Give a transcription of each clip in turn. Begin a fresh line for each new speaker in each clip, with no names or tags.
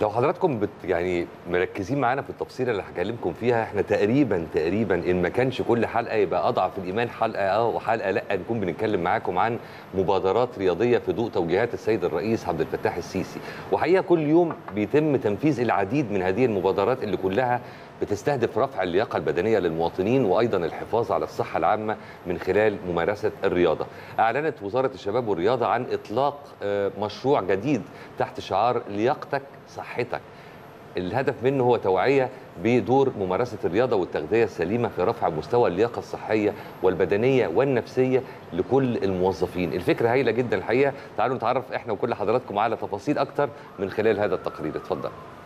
لو حضراتكم بت يعني مركزين معانا في التفصيله اللي هكلمكم فيها احنا تقريبا تقريبا ان ما كانش كل حلقه يبقى اضعف الايمان حلقه اه وحلقه لا نكون بنتكلم معاكم عن مبادرات رياضيه في ضوء توجيهات السيد الرئيس عبد الفتاح السيسي وحقيقه كل يوم بيتم تنفيذ العديد من هذه المبادرات اللي كلها بتستهدف رفع اللياقه البدنيه للمواطنين وايضا الحفاظ على الصحه العامه من خلال ممارسه الرياضه. اعلنت وزاره الشباب والرياضه عن اطلاق آه، مشروع جديد تحت شعار لياقتك صحتك. الهدف منه هو توعيه بدور ممارسه الرياضه والتغذيه السليمه في رفع مستوى اللياقه الصحيه والبدنيه والنفسيه لكل الموظفين. الفكره هايله جدا الحقيقه، تعالوا نتعرف احنا وكل حضراتكم على تفاصيل اكتر من خلال هذا التقرير، اتفضل.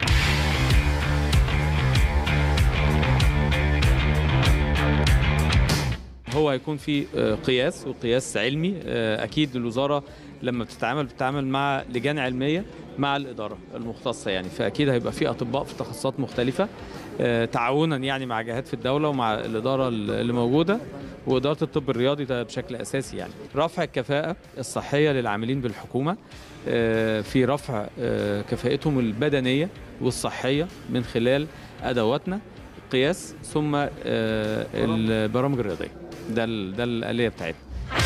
هو هيكون في آه، قياس وقياس علمي آه، اكيد الوزاره لما بتتعامل بتتعامل مع لجان علميه مع الاداره المختصه يعني فاكيد هيبقى في اطباء في تخصصات مختلفه آه، تعاونا يعني مع جهات في الدوله ومع الاداره اللي موجوده واداره الطب الرياضي ده بشكل اساسي يعني رفع الكفاءه الصحيه للعاملين بالحكومه آه، في رفع آه، كفاءتهم البدنيه والصحيه من خلال ادواتنا قياس ثم آه، البرامج الرياضيه ده ال- ده الاليه بتاعتنا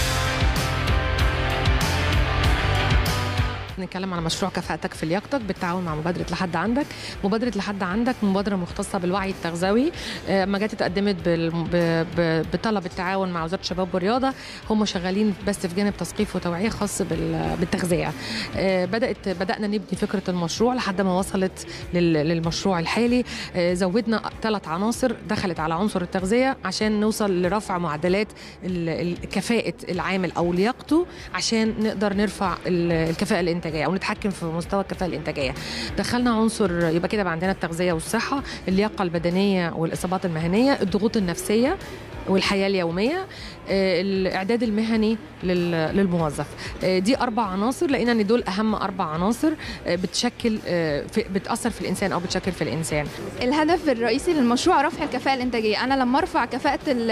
نتكلم على مشروع كفاءتك في لياقتك بالتعاون مع مبادره لحد عندك مبادره لحد عندك مبادره مختصه بالوعي التغذوي آه، ما جت اتقدمت بال- ب- ب- بطلب التعاون مع وزاره الشباب والرياضه هم شغالين بس في جانب تثقيف وتوعيه خاص بال- بالتغذيه آه، بدات بدانا نبني فكره المشروع لحد ما وصلت لل- للمشروع الحالي آه، زودنا ثلاث عناصر دخلت على عنصر التغذيه عشان نوصل لرفع معدلات ال- ال- كفاءه العامل او لياقته عشان نقدر نرفع ال- الكفاءه الانتاجيه او نتحكم في مستوى الكفاءه الانتاجيه دخلنا عنصر يبقى كده بقى عندنا التغذيه والصحه اللياقه البدنيه والاصابات المهنيه الضغوط النفسيه والحياه اليوميه آه، الاعداد المهني لل- للموظف آه، دي اربع عناصر لقينا ان دول اهم اربع عناصر آه، بتشكل آه، في- بتاثر في الانسان او بتشكل في الانسان
الهدف الرئيسي للمشروع رفع الكفاءة الإنتاجية أنا لما أرفع كفاءة ال-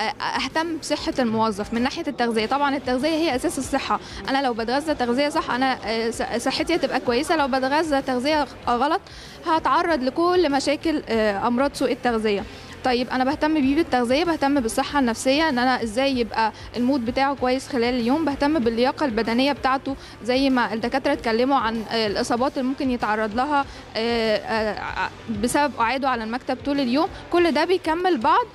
أهتم بصحة الموظف من ناحية التغذية طبعا التغذية هي أساس الصحة أنا لو بتغذى تغذية صح أنا آه، ص- صحتي هتبقى كويسة لو بتغذى تغذية غلط هتعرض لكل مشاكل آه، أمراض سوء التغذية طيب انا بهتم بيه بالتغذيه بهتم بالصحه النفسيه ان انا ازاي يبقى المود بتاعه كويس خلال اليوم بهتم باللياقه البدنيه بتاعته زي ما الدكاتره اتكلموا عن آه، الاصابات اللي ممكن يتعرض لها آه، آه، بسبب قعاده على المكتب طول اليوم كل ده بيكمل بعض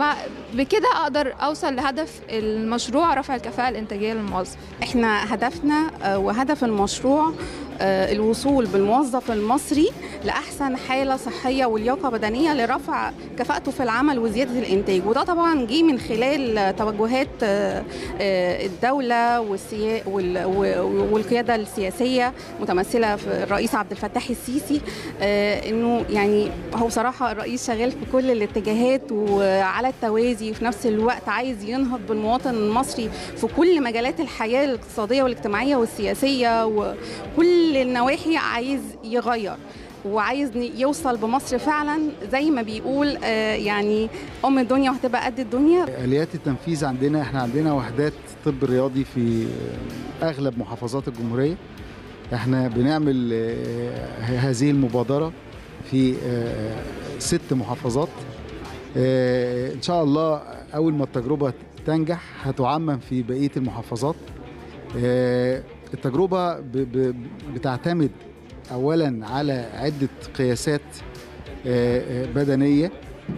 وبكده اقدر اوصل لهدف المشروع رفع الكفاءه الانتاجيه للموظف
احنا هدفنا آه، وهدف المشروع آه، الوصول بالموظف المصري لأحسن حالة صحية ولياقة بدنية لرفع كفاءته في العمل وزيادة الإنتاج وده طبعا جه من خلال آه، توجهات آه، آه، الدولة والسيا... وال... و- والقيادة السياسية متمثلة في الرئيس عبد الفتاح السيسي آه، إنه يعني هو بصراحة الرئيس شغال في كل الاتجاهات وعلى التوازي وفي نفس الوقت عايز ينهض بالمواطن المصري في كل مجالات الحياة الاقتصادية والاجتماعية والسياسية وكل النواحي عايز يغير وعايز ن- يوصل بمصر فعلا زي ما بيقول آه، يعني ام الدنيا وهتبقى قد الدنيا
اليات التنفيذ عندنا احنا عندنا وحدات طب رياضي في اغلب محافظات الجمهوريه احنا بنعمل آه، هذه المبادره في آه، ست محافظات آه، ان شاء الله اول ما التجربه تنجح هتعمم في بقيه المحافظات آه، التجربه ب- ب- بتعتمد اولا على عده قياسات آه، آه، بدنيه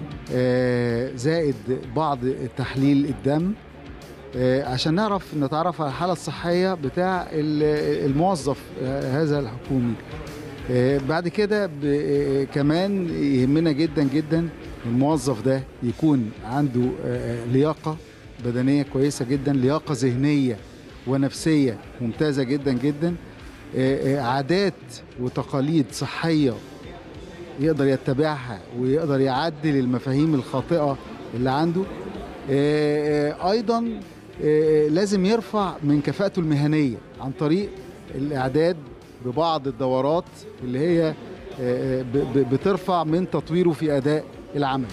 آه، زائد بعض تحليل الدم آه، عشان نعرف نتعرف على الحالة الصحية بتاع ال- الموظف آه، هذا الحكومي آه، بعد كده ب- آه، كمان يهمنا جدا جدا الموظف ده يكون عنده آه، لياقة بدنية كويسة جدا لياقة ذهنية ونفسية ممتازة جدا جدا آه، آه، عادات وتقاليد صحية يقدر يتبعها ويقدر يعدل المفاهيم الخاطئة اللي عنده آه، آه، أيضا آه، لازم يرفع من كفاءته المهنية عن طريق الإعداد ببعض الدورات اللي هي آه، آه، ب- ب- بترفع من تطويره في أداء العمل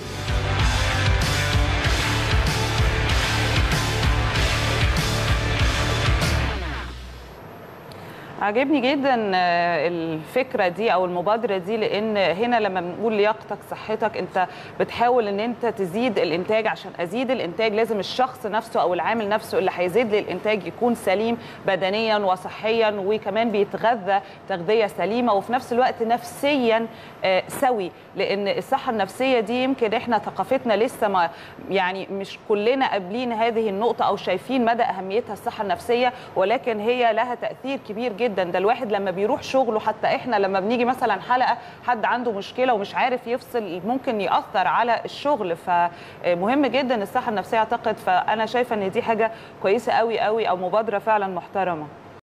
عجبني جدا آه، الفكره دي او المبادره دي لان هنا لما بنقول لياقتك صحتك انت بتحاول ان انت تزيد الانتاج عشان ازيد الانتاج لازم الشخص نفسه او العامل نفسه اللي هيزيد لي الانتاج يكون سليم بدنيا وصحيا وكمان بيتغذى تغذيه سليمه وفي نفس الوقت نفسيا آه، سوي لان الصحه النفسيه دي يمكن احنا ثقافتنا لسه ما يعني مش كلنا قابلين هذه النقطه او شايفين مدى اهميتها الصحه النفسيه ولكن هي لها تاثير كبير جدا ده الواحد لما بيروح شغله حتى احنا لما بنيجي مثلا حلقه حد عنده مشكله ومش عارف يفصل ممكن ياثر على الشغل فمهم جدا الصحه النفسيه اعتقد فانا شايفه ان دي حاجه كويسه قوي قوي او مبادره فعلا محترمه